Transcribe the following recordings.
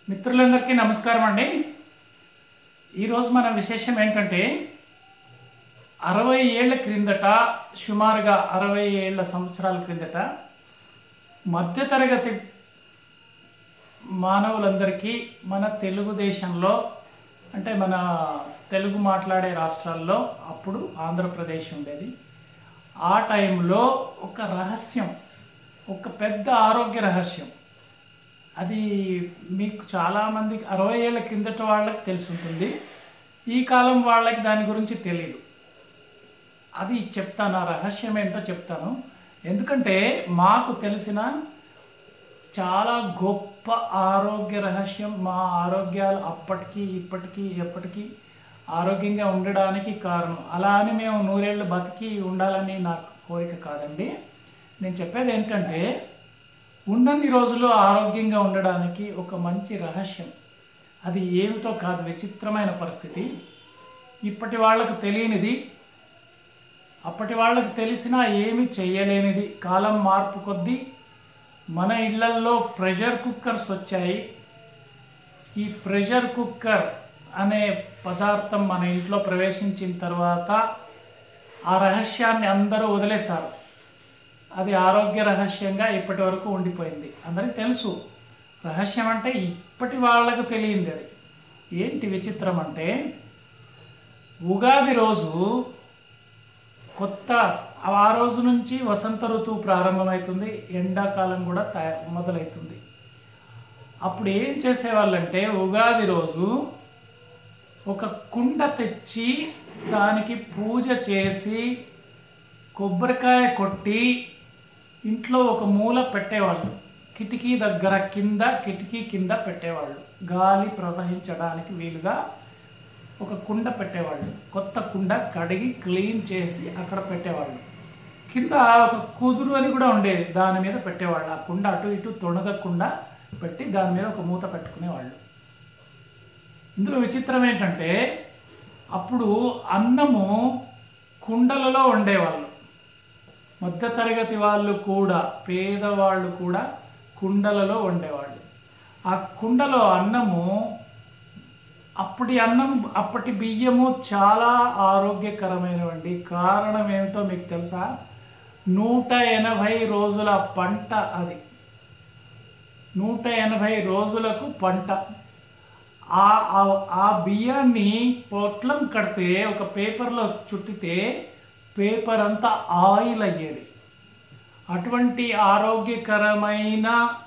మిత్రులందరికీ నమస్కారం అండి ఈరోజు మన విశేషం ఏంటంటే అరవై ఏళ్ల క్రిందట సుమారుగా అరవై ఏళ్ల సంవత్సరాల క్రిందట మధ్యతరగతి మానవులందరికీ మన తెలుగుదేశంలో అంటే మన తెలుగు మాట్లాడే రాష్ట్రాల్లో అప్పుడు ఆంధ్రప్రదేశ్ ఉండేది ఆ టైంలో ఒక రహస్యం ఒక పెద్ద ఆరోగ్య రహస్యం అది మీకు చాలామందికి అరవై ఏళ్ళ కిందట వాళ్ళకి తెలిసి ఉంటుంది ఈ కాలం వాళ్ళకి దాని గురించి తెలియదు అది చెప్తాను ఆ రహస్యం ఏంటో చెప్తాను ఎందుకంటే మాకు తెలిసిన చాలా గొప్ప ఆరోగ్య రహస్యం మా ఆరోగ్యాలు అప్పటికి ఇప్పటికీ ఎప్పటికీ ఆరోగ్యంగా ఉండడానికి కారణం అలా అని మేము నూరేళ్ళు బతికి ఉండాలని నాకు కోరిక కాదండి నేను చెప్పేది ఏంటంటే ఉన్నన్ని రోజులు ఆరోగ్యంగా ఉండడానికి ఒక మంచి రహస్యం అది ఏమిటో కాదు విచిత్రమైన పరిస్థితి ఇప్పటి వాళ్ళకు తెలియనిది అప్పటి వాళ్ళకు తెలిసినా ఏమి చేయలేనిది కాలం మార్పు కొద్దీ మన ఇళ్లల్లో ప్రెషర్ కుక్కర్స్ వచ్చాయి ఈ ప్రెషర్ కుక్కర్ అనే పదార్థం మన ఇంట్లో ప్రవేశించిన తర్వాత ఆ రహస్యాన్ని అందరూ వదిలేశారు అది ఆరోగ్య రహస్యంగా ఇప్పటి వరకు ఉండిపోయింది అందరికి తెలుసు రహస్యం అంటే ఇప్పటి వాళ్ళకు తెలియంది అది ఏంటి విచిత్రం అంటే ఉగాది రోజు కొత్త ఆ రోజు నుంచి వసంత ఋతువు ప్రారంభమవుతుంది ఎండాకాలం కూడా తయ- మొదలవుతుంది అప్పుడు ఏం చేసేవాళ్ళంటే ఉగాది రోజు ఒక కుండ తెచ్చి దానికి పూజ చేసి కొబ్బరికాయ కొట్టి ఇంట్లో ఒక మూల పెట్టేవాళ్ళు కిటికీ దగ్గర కింద కిటికీ కింద పెట్టేవాళ్ళు గాలి ప్రవహించడానికి వీలుగా ఒక కుండ పెట్టేవాళ్ళు కొత్త కుండ కడిగి క్లీన్ చేసి అక్కడ పెట్టేవాళ్ళు కింద ఒక కుదురు అని కూడా ఉండేది దాని మీద పెట్టేవాళ్ళు ఆ కుండ అటు ఇటు తొణగకుండా పెట్టి దాని మీద ఒక మూత పెట్టుకునేవాళ్ళు ఇందులో విచిత్రం ఏంటంటే అప్పుడు అన్నము కుండలలో వండేవాళ్ళు మధ్యతరగతి వాళ్ళు కూడా పేదవాళ్ళు కూడా కుండలలో వండేవాళ్ళు ఆ కుండలో అన్నము అప్పటి అన్నం అప్పటి బియ్యము చాలా ఆరోగ్యకరమైనవండి కారణం ఏమిటో మీకు తెలుసా నూట ఎనభై రోజుల పంట అది నూట ఎనభై రోజులకు పంట ఆ ఆ- ఆ బియ్యాన్ని పొట్లం కడితే ఒక పేపర్లో చుట్టితే పేపర్ అంతా ఆయిల్ అయ్యేది అటువంటి ఆరోగ్యకరమైన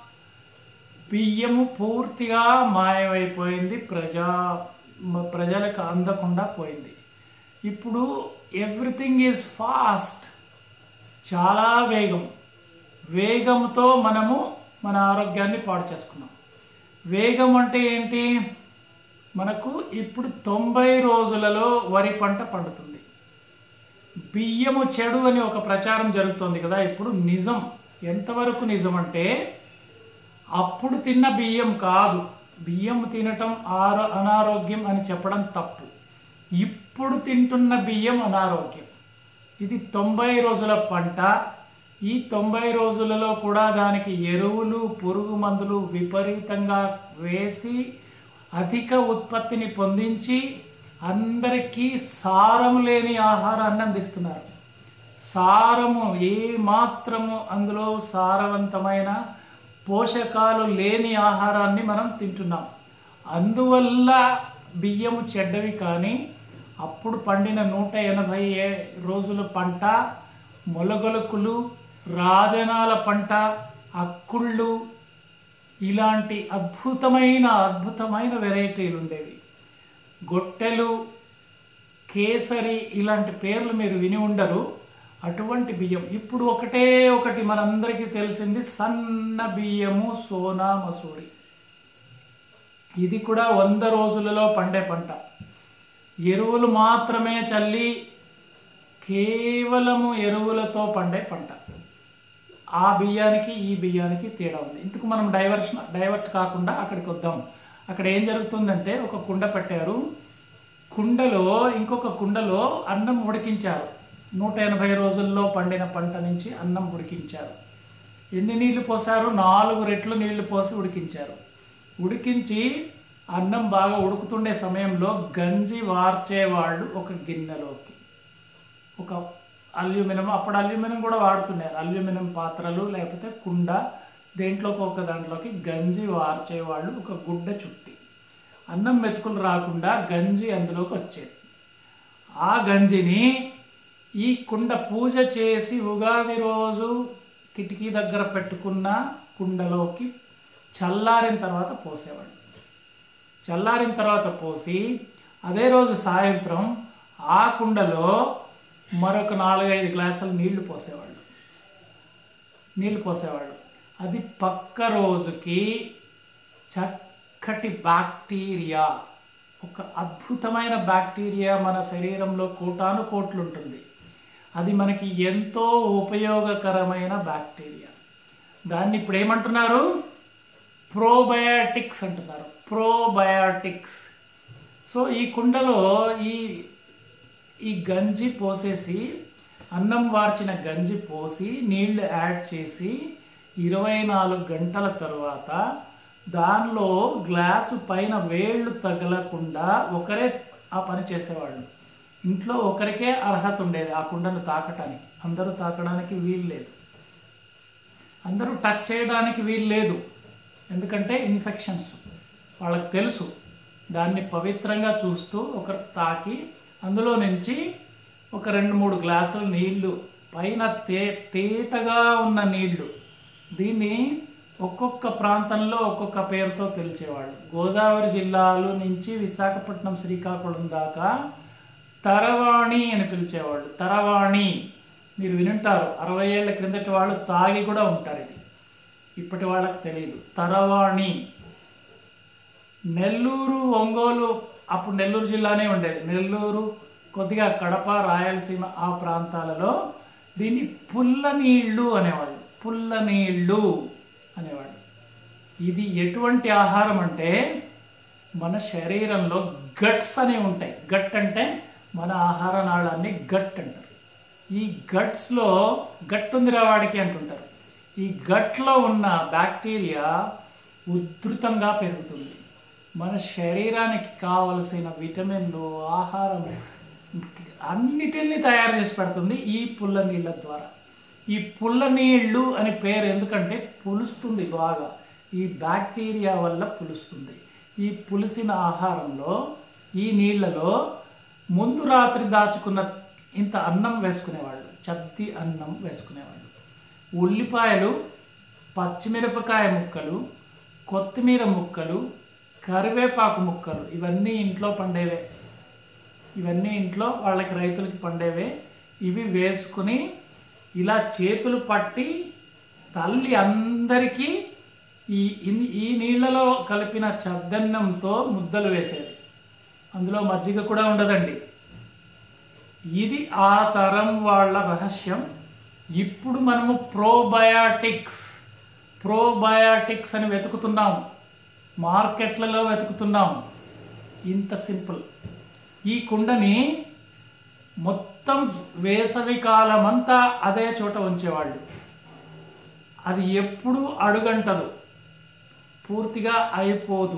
బియ్యము పూర్తిగా మాయమైపోయింది ప్రజా మ- ప్రజలకు అందకుండా పోయింది ఇప్పుడు ఎవ్రీథింగ్ ఈజ్ ఫాస్ట్ చాలా వేగం వేగంతో మనము మన ఆరోగ్యాన్ని పాడు చేసుకున్నాం వేగం అంటే ఏంటి మనకు ఇప్పుడు తొంభై రోజులలో వరి పంట పండుతుంది బియ్యము చెడు అని ఒక ప్రచారం జరుగుతోంది కదా ఇప్పుడు నిజం ఎంతవరకు నిజం అంటే అప్పుడు తిన్న బియ్యం కాదు బియ్యం తినటం ఆరో అనారోగ్యం అని చెప్పడం తప్పు ఇప్పుడు తింటున్న బియ్యం అనారోగ్యం ఇది తొంభై రోజుల పంట ఈ తొంభై రోజులలో కూడా దానికి ఎరువులు పురుగు మందులు విపరీతంగా వేసి అధిక ఉత్పత్తిని పొందించి అందరికీ సారం లేని ఆహారాన్ని అందిస్తున్నారు సారము ఏ మాత్రము అందులో సారవంతమైన పోషకాలు లేని ఆహారాన్ని మనం తింటున్నాం అందువల్ల బియ్యము చెడ్డవి కానీ అప్పుడు పండిన నూట ఎనభై ఏ- రోజుల పంట మొలగొలుకులు రాజనాల పంట అక్కుళ్ళు ఇలాంటి అద్భుతమైన అద్భుతమైన వెరైటీలు ఉండేవి గొట్టెలు కేసరి ఇలాంటి పేర్లు మీరు విని ఉండరు అటువంటి బియ్యం ఇప్పుడు ఒకటే ఒకటి మనందరికీ తెలిసింది సన్న బియ్యము సోనా మసూరి ఇది కూడా వంద రోజులలో పండే పంట ఎరువులు మాత్రమే చల్లి కేవలము ఎరువులతో పండే పంట ఆ బియ్యానికి ఈ బియ్యానికి తేడా ఉంది ఇందుకు మనం డైవర్షన్ డైవర్ట్ కాకుండా అక్కడికి వద్దాం అక్కడ ఏం జరుగుతుందంటే ఒక కుండ పెట్టారు కుండలో ఇంకొక కుండలో అన్నం ఉడికించారు నూట ఎనభై రోజుల్లో పండిన పంట నుంచి అన్నం ఉడికించారు ఎన్ని నీళ్లు పోసారు నాలుగు రెట్లు నీళ్లు పోసి ఉడికించారు ఉడికించి అన్నం బాగా ఉడుకుతుండే సమయంలో గంజి వార్చేవాళ్ళు ఒక గిన్నెలోకి ఒక అల్యూమినియం అప్పుడు అల్యూమినియం కూడా వాడుతున్నారు అల్యూమినియం పాత్రలు లేకపోతే కుండ దేంట్లోకి ఒక దాంట్లోకి గంజి వార్చేవాళ్ళు ఒక గుడ్డ చుట్టి అన్నం మెతుకులు రాకుండా గంజి అందులోకి వచ్చేది ఆ గంజిని ఈ కుండ పూజ చేసి ఉగాది రోజు కిటికీ దగ్గర పెట్టుకున్న కుండలోకి చల్లారిన తర్వాత పోసేవాళ్ళు చల్లారిన తర్వాత పోసి అదే రోజు సాయంత్రం ఆ కుండలో మరొక నాలుగైదు గ్లాసులు నీళ్లు పోసేవాళ్ళు నీళ్లు పోసేవాళ్ళు అది పక్క రోజుకి చక్కటి బ్యాక్టీరియా ఒక అద్భుతమైన బ్యాక్టీరియా మన శరీరంలో కోటాను కోట్లు ఉంటుంది అది మనకి ఎంతో ఉపయోగకరమైన బ్యాక్టీరియా దాన్ని ఇప్పుడు ఏమంటున్నారు ప్రోబయాటిక్స్ అంటున్నారు ప్రోబయాటిక్స్ సో ఈ కుండలో ఈ ఈ గంజి పోసేసి అన్నం వార్చిన గంజి పోసి నీళ్లు యాడ్ చేసి ఇరవై నాలుగు గంటల తర్వాత దానిలో గ్లాసు పైన వేళ్ళు తగలకుండా ఒకరే ఆ పని చేసేవాళ్ళు ఇంట్లో ఒకరికే అర్హత ఉండేది ఆ కుండను తాకటానికి అందరూ తాకడానికి వీలు లేదు అందరూ టచ్ చేయడానికి వీలు లేదు ఎందుకంటే ఇన్ఫెక్షన్స్ వాళ్ళకి తెలుసు దాన్ని పవిత్రంగా చూస్తూ ఒకరు తాకి అందులో నుంచి ఒక రెండు మూడు గ్లాసులు నీళ్లు పైన తే తేటగా ఉన్న నీళ్లు దీన్ని ఒక్కొక్క ప్రాంతంలో ఒక్కొక్క పేరుతో పిలిచేవాళ్ళు గోదావరి జిల్లాలో నుంచి విశాఖపట్నం శ్రీకాకుళం దాకా తరవాణి అని పిలిచేవాళ్ళు తరవాణి మీరు వినుంటారు అరవై ఏళ్ల క్రిందటి వాళ్ళు తాగి కూడా ఉంటారు ఇది ఇప్పటి వాళ్ళకి తెలియదు తరవాణి నెల్లూరు ఒంగోలు అప్పుడు నెల్లూరు జిల్లానే ఉండేది నెల్లూరు కొద్దిగా కడప రాయలసీమ ఆ ప్రాంతాలలో దీన్ని పుల్ల నీళ్ళు అనేవాళ్ళు పుల్ల నీళ్ళు అనేవాళ్ళు ఇది ఎటువంటి ఆహారం అంటే మన శరీరంలో గట్స్ అనేవి ఉంటాయి గట్ అంటే మన ఆహార నాళాన్ని గట్ అంటారు ఈ గట్స్లో గట్ ఉందిరా వాడికి అంటుంటారు ఈ గట్లో ఉన్న బ్యాక్టీరియా ఉధృతంగా పెరుగుతుంది మన శరీరానికి కావలసిన విటమిన్లు ఆహారం అన్నిటిని తయారు చేసి పెడుతుంది ఈ పుల్ల నీళ్ళ ద్వారా ఈ పుల్ల నీళ్ళు అని పేరు ఎందుకంటే పులుస్తుంది బాగా ఈ బ్యాక్టీరియా వల్ల పులుస్తుంది ఈ పులిసిన ఆహారంలో ఈ నీళ్ళలో ముందు రాత్రి దాచుకున్న ఇంత అన్నం వేసుకునేవాళ్ళు చద్ది అన్నం వేసుకునేవాళ్ళు ఉల్లిపాయలు పచ్చిమిరపకాయ ముక్కలు కొత్తిమీర ముక్కలు కరివేపాకు ముక్కలు ఇవన్నీ ఇంట్లో పండేవే ఇవన్నీ ఇంట్లో వాళ్ళకి రైతులకి పండేవే ఇవి వేసుకుని ఇలా చేతులు పట్టి తల్లి అందరికీ ఈ ఇన్- ఈ నీళ్ళలో కలిపిన చద్దన్నంతో ముద్దలు వేసేది అందులో మజ్జిగ కూడా ఉండదండి ఇది ఆ తరం వాళ్ళ రహస్యం ఇప్పుడు మనము ప్రోబయాటిక్స్ ప్రోబయాటిక్స్ అని వెతుకుతున్నాం మార్కెట్లలో వెతుకుతున్నాం ఇంత సింపుల్ ఈ కుండని మొత్తం వేసవి కాలమంతా అదే చోట ఉంచేవాళ్ళు అది ఎప్పుడూ అడుగంటదు పూర్తిగా అయిపోదు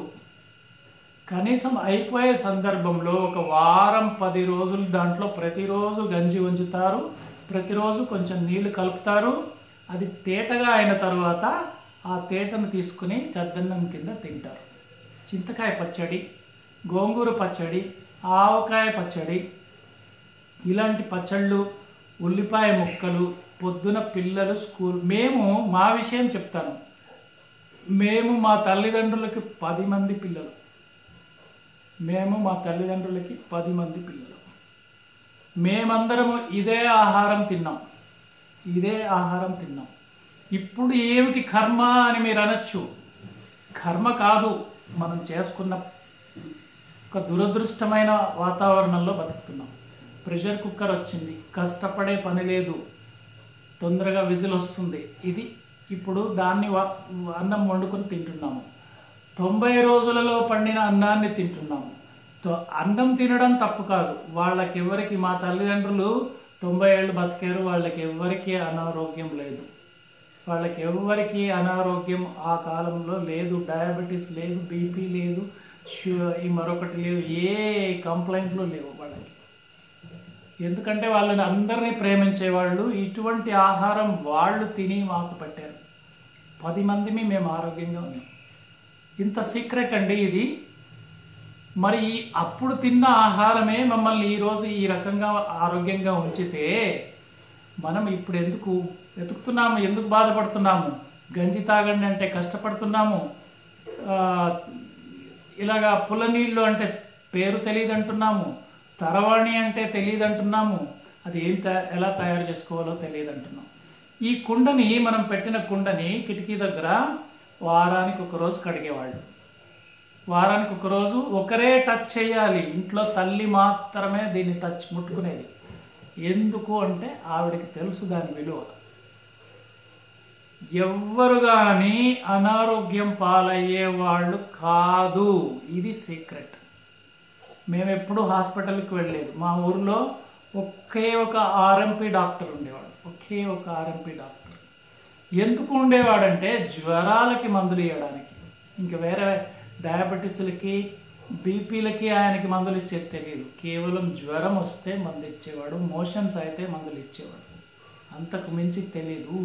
కనీసం అయిపోయే సందర్భంలో ఒక వారం పది రోజులు దాంట్లో ప్రతిరోజు గంజి ఉంచుతారు ప్రతిరోజు కొంచెం నీళ్లు కలుపుతారు అది తేటగా అయిన తర్వాత ఆ తేటను తీసుకుని చద్దన్నం కింద తింటారు చింతకాయ పచ్చడి గోంగూర పచ్చడి ఆవకాయ పచ్చడి ఇలాంటి పచ్చళ్ళు ఉల్లిపాయ ముక్కలు పొద్దున పిల్లలు స్కూల్ మేము మా విషయం చెప్తాను మేము మా తల్లిదండ్రులకి పది మంది పిల్లలు మేము మా తల్లిదండ్రులకి పది మంది పిల్లలు మేమందరము ఇదే ఆహారం తిన్నాం ఇదే ఆహారం తిన్నాం ఇప్పుడు ఏమిటి కర్మ అని మీరు అనొచ్చు కర్మ కాదు మనం చేసుకున్న ఒక దురదృష్టమైన వాతావరణంలో బతుకుతున్నాం ప్రెషర్ కుక్కర్ వచ్చింది కష్టపడే పని లేదు తొందరగా విజిల్ వస్తుంది ఇది ఇప్పుడు దాన్ని వా- అన్నం వండుకొని తింటున్నాము తొంభై రోజులలో పండిన అన్నాన్ని తింటున్నాము తో- అన్నం తినడం తప్పు కాదు వాళ్ళకి ఎవరికి మా తల్లిదండ్రులు తొంభై ఏళ్ళు బతికారు వాళ్ళకి ఎవరికి అనారోగ్యం లేదు వాళ్ళకి ఎవరికి అనారోగ్యం ఆ కాలంలో లేదు డయాబెటీస్ లేదు బీపీ లేదు షు- ఈ మరొకటి లేదు ఏ కంప్లైంట్లు లేవు వాళ్ళకి ఎందుకంటే వాళ్ళని అందరినీ ప్రేమించేవాళ్ళు ఇటువంటి ఆహారం వాళ్ళు తిని మాకు పెట్టారు పది మందిని మేము ఆరోగ్యంగా ఉన్నాం ఇంత సీక్రెట్ అండి ఇది మరి ఈ అప్పుడు తిన్న ఆహారమే మమ్మల్ని ఈరోజు ఈ రకంగా ఆరోగ్యంగా ఉంచితే మనం ఇప్పుడు ఎందుకు వెతుకుతున్నాము ఎందుకు బాధపడుతున్నాము గంజి తాగండి అంటే కష్టపడుతున్నాము ఆ, ఇలాగా పుల్ల నీళ్ళు అంటే పేరు తెలియదు అంటున్నాము తరవాణి అంటే తెలియదు అంటున్నాము అది ఏం తయా- ఎలా తయారు చేసుకోవాలో తెలియదు అంటున్నాం ఈ కుండని మనం పెట్టిన కుండని కిటికీ దగ్గర వారానికి ఒక రోజు కడిగేవాళ్ళు వారానికి ఒక రోజు ఒకరే టచ్ చేయాలి ఇంట్లో తల్లి మాత్రమే దీన్ని టచ్ ముట్టుకునేది ఎందుకు అంటే ఆవిడకి తెలుసు దాని విలువ ఎవ్వరు కానీ అనారోగ్యం పాలయ్యే వాళ్ళు కాదు ఇది సీక్రెట్ మేము ఎప్పుడు హాస్పిటల్కి వెళ్ళలేదు మా ఊర్లో ఒకే ఒక ఆర్ఎంపీ డాక్టర్ ఉండేవాడు ఒకే ఒక ఆర్ఎంపీ డాక్టర్ ఎందుకు ఉండేవాడంటే జ్వరాలకి మందులు ఇవ్వడానికి ఇంకా వేరే డయాబెటీస్లకి బీపీలకి ఆయనకి మందులు ఇచ్చేది తెలియదు కేవలం జ్వరం వస్తే మందు ఇచ్చేవాడు మోషన్స్ అయితే మందులు ఇచ్చేవాడు అంతకు మించి తెలీదు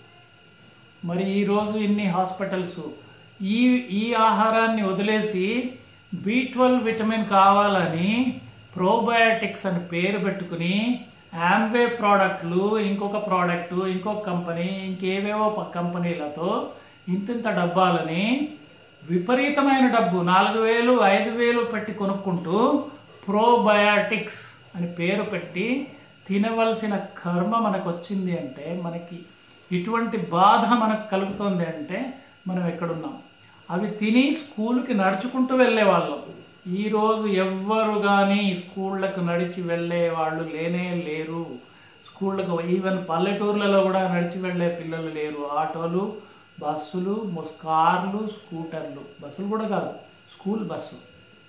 మరి ఈరోజు ఇన్ని హాస్పిటల్స్ ఈ ఈ ఆహారాన్ని వదిలేసి బి ట్వెల్వ్ విటమిన్ కావాలని ప్రోబయాటిక్స్ అని పేరు పెట్టుకుని యామ్వే ప్రోడక్ట్లు ఇంకొక ప్రోడక్ట్ ఇంకొక కంపెనీ ఇంకేవేవో ప- కంపెనీలతో ఇంతింత డబ్బాలని విపరీతమైన డబ్బు నాలుగు వేలు ఐదు వేలు పెట్టి కొనుక్కుంటూ ప్రోబయాటిక్స్ అని పేరు పెట్టి తినవలసిన కర్మ మనకు వచ్చింది అంటే మనకి ఇటువంటి బాధ మనకు కలుగుతుంది అంటే మనం ఎక్కడున్నాం అవి తిని స్కూల్కి నడుచుకుంటూ వెళ్ళే వాళ్ళం ఈరోజు ఎవ్వరు కానీ స్కూళ్ళకు నడిచి వెళ్ళే వాళ్ళు లేనే లేరు స్కూళ్ళకు ఈవెన్ పల్లెటూర్లలో కూడా నడిచి వెళ్ళే పిల్లలు లేరు ఆటోలు బస్సులు మొస్- కార్లు స్కూటర్లు బస్సులు కూడా కాదు స్కూల్ బస్సు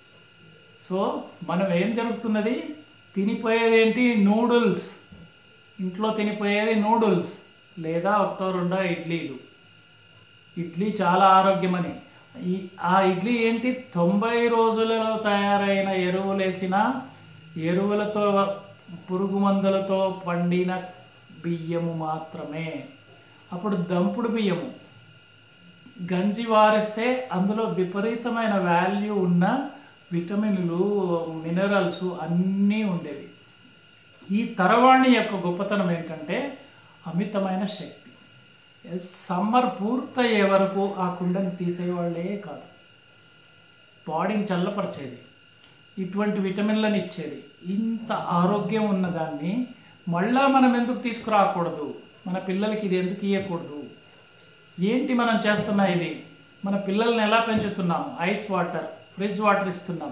సో మనం ఏం జరుగుతున్నది తినిపోయేది ఏంటి నూడిల్స్ ఇంట్లో తినిపోయేది నూడిల్స్ లేదా ఒకటో రెండో ఇడ్లీలు ఇడ్లీ చాలా ఆరోగ్యమని ఈ ఆ ఇడ్లీ ఏంటి తొంభై రోజులలో తయారైన ఎరువులేసిన ఎరువులతో పురుగు మందులతో పండిన బియ్యము మాత్రమే అప్పుడు దంపుడు బియ్యము గంజి వారిస్తే అందులో విపరీతమైన వాల్యూ ఉన్న విటమిన్లు మినరల్స్ అన్నీ ఉండేవి ఈ తరవాణి యొక్క గొప్పతనం ఏంటంటే అమితమైన శక్తి సమ్మర్ పూర్తయ్యే వరకు ఆ కుండని తీసేవాళ్ళే కాదు బాడీని చల్లపరిచేది ఇటువంటి విటమిన్లను ఇచ్చేది ఇంత ఆరోగ్యం ఉన్నదాన్ని మళ్ళా మనం ఎందుకు తీసుకురాకూడదు మన పిల్లలకి ఇది ఎందుకు ఇవ్వకూడదు ఏంటి మనం చేస్తున్న ఇది మన పిల్లల్ని ఎలా పెంచుతున్నాం ఐస్ వాటర్ ఫ్రిడ్జ్ వాటర్ ఇస్తున్నాం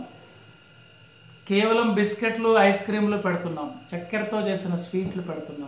కేవలం బిస్కెట్లు ఐస్ క్రీమ్లు పెడుతున్నాం చక్కెరతో చేసిన స్వీట్లు పెడుతున్నాం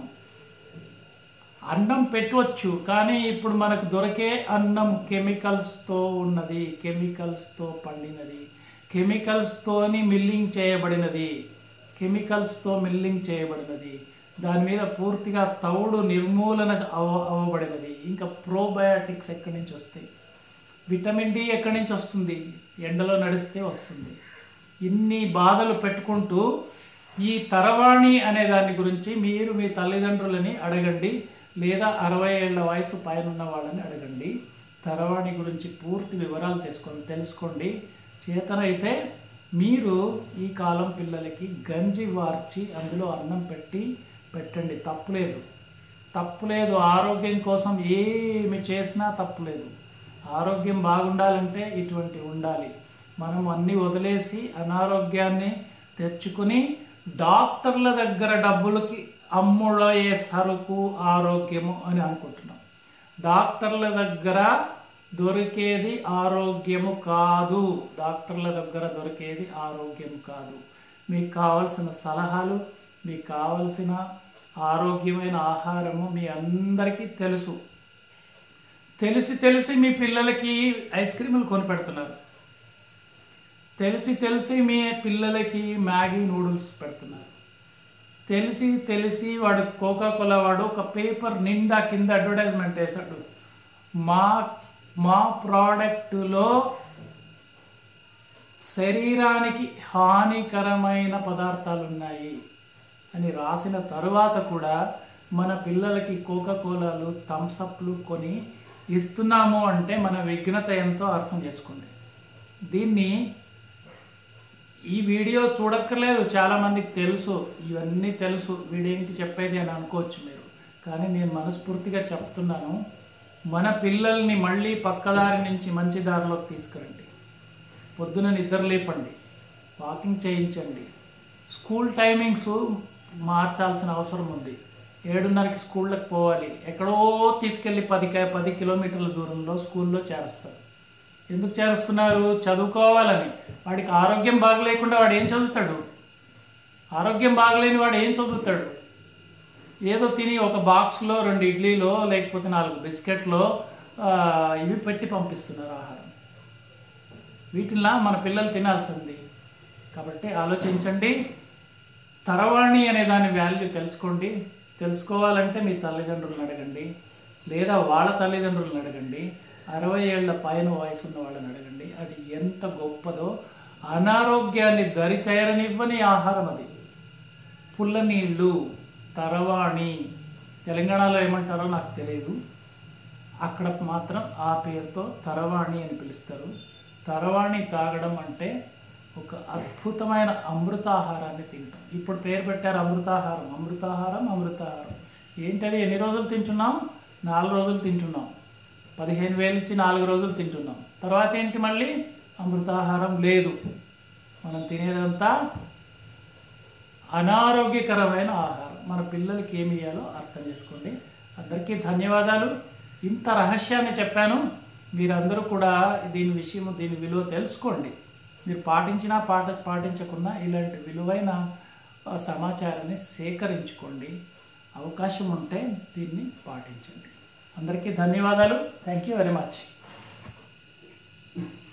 అన్నం పెట్టవచ్చు కానీ ఇప్పుడు మనకు దొరికే అన్నం కెమికల్స్తో ఉన్నది కెమికల్స్తో పండినది కెమికల్స్తోని మిల్లింగ్ చేయబడినది కెమికల్స్తో మిల్లింగ్ చేయబడినది దాని మీద పూర్తిగా తౌడు నిర్మూలన అవ అవ్వబడినది ఇంకా ప్రోబయాటిక్స్ ఎక్కడి నుంచి వస్తాయి విటమిన్ డి ఎక్కడి నుంచి వస్తుంది ఎండలో నడిస్తే వస్తుంది ఇన్ని బాధలు పెట్టుకుంటూ ఈ తరవాణి అనే దాని గురించి మీరు మీ తల్లిదండ్రులని అడగండి లేదా అరవై ఏళ్ల వయసు పైన ఉన్న వాళ్ళని అడగండి తరవాణి గురించి పూర్తి వివరాలు తెలుసుకోండి తెలుసుకోండి చేతనైతే మీరు ఈ కాలం పిల్లలకి గంజి వార్చి అందులో అన్నం పెట్టి పెట్టండి తప్పులేదు తప్పులేదు ఆరోగ్యం కోసం ఏమి చేసినా తప్పులేదు ఆరోగ్యం బాగుండాలంటే ఇటువంటి ఉండాలి మనం అన్నీ వదిలేసి అనారోగ్యాన్ని తెచ్చుకుని డాక్టర్ల దగ్గర డబ్బులకి అమ్ముడయ్యే సరుకు ఆరోగ్యము అని అనుకుంటున్నాం డాక్టర్ల దగ్గర దొరికేది ఆరోగ్యము కాదు డాక్టర్ల దగ్గర దొరికేది ఆరోగ్యం కాదు మీకు కావలసిన సలహాలు మీకు కావలసిన ఆరోగ్యమైన ఆహారము మీ అందరికీ తెలుసు తెలిసి తెలిసి మీ పిల్లలకి ఐస్ క్రీములు కొనిపెడుతున్నారు తెలిసి తెలిసి మీ పిల్లలకి మ్యాగీ నూడిల్స్ పెడుతున్నారు తెలిసి తెలిసి వాడు కోకా కోలా వాడు ఒక పేపర్ నిండా కింద అడ్వర్టైజ్మెంట్ వేశాడు మా మా ప్రోడక్టులో శరీరానికి హానికరమైన పదార్థాలు ఉన్నాయి అని రాసిన తరువాత కూడా మన పిల్లలకి కోకా కోలాలు థమ్సప్లు కొని ఇస్తున్నాము అంటే మన విఘ్నత ఎంతో అర్థం చేసుకోండి దీన్ని ఈ వీడియో చూడక్కర్లేదు చాలామందికి తెలుసు ఇవన్నీ తెలుసు వీడేంటి చెప్పేది అని అనుకోవచ్చు మీరు కానీ నేను మనస్ఫూర్తిగా చెప్తున్నాను మన పిల్లల్ని మళ్ళీ పక్కదారి నుంచి మంచి దారిలోకి తీసుకురండి పొద్దున నిద్ర లేపండి వాకింగ్ చేయించండి స్కూల్ టైమింగ్స్ మార్చాల్సిన అవసరం ఉంది ఏడున్నరకి స్కూళ్ళకి పోవాలి ఎక్కడో తీసుకెళ్ళి పది కి- పది కిలోమీటర్ల దూరంలో స్కూల్లో చేరుస్తారు ఎందుకు చేరుస్తున్నారు చదువుకోవాలని వాడికి ఆరోగ్యం బాగలేకుండా వాడు ఏం చదువుతాడు ఆరోగ్యం బాగలేని వాడు ఏం చదువుతాడు ఏదో తిని ఒక బాక్స్లో రెండు ఇడ్లీలో లేకపోతే నాలుగు బిస్కెట్లో ఆ, ఇవి పెట్టి పంపిస్తున్నారు ఆహారం వీటిలా మన పిల్లలు తినాల్సింది కాబట్టి ఆలోచించండి తరవాణి అనే దాని వాల్యూ తెలుసుకోండి తెలుసుకోవాలంటే మీ తల్లిదండ్రులను అడగండి లేదా వాళ్ళ తల్లిదండ్రులను అడగండి అరవై ఏళ్ల పైన వయసు ఉన్న వాళ్ళని అడగండి అది ఎంత గొప్పదో అనారోగ్యాన్ని దరి చేరనివ్వని ఆహారం అది పుల్ల నీళ్ళు తరవాణి తెలంగాణలో ఏమంటారో నాకు తెలియదు అక్కడ మాత్రం ఆ పేరుతో తరవాణి అని పిలుస్తారు తరవాణి తాగడం అంటే ఒక అద్భుతమైన అమృతాహారాన్ని తింటాం ఇప్పుడు పేరు పెట్టారు అమృతాహారం అమృతాహారం అమృతాహారం ఏంటది ఎన్ని రోజులు తింటున్నాం నాలుగు రోజులు తింటున్నాం పదిహేను వేలు ఇచ్చి నాలుగు రోజులు తింటున్నాం తర్వాత ఏంటి మళ్ళీ అమృతాహారం లేదు మనం తినేదంతా అనారోగ్యకరమైన ఆహారం మన పిల్లలకి ఏమి ఇవ్వాలో అర్థం చేసుకోండి అందరికీ ధన్యవాదాలు ఇంత రహస్యాన్ని చెప్పాను మీరందరూ కూడా దీని విషయం దీని విలువ తెలుసుకోండి మీరు పాటించినా పాట పాటించకున్నా ఇలాంటి విలువైన ఆ, సమాచారాన్ని సేకరించుకోండి అవకాశం ఉంటే దీన్ని పాటించండి అందరికీ ధన్యవాదాలు థ్యాంక్ యూ వెరీ మచ్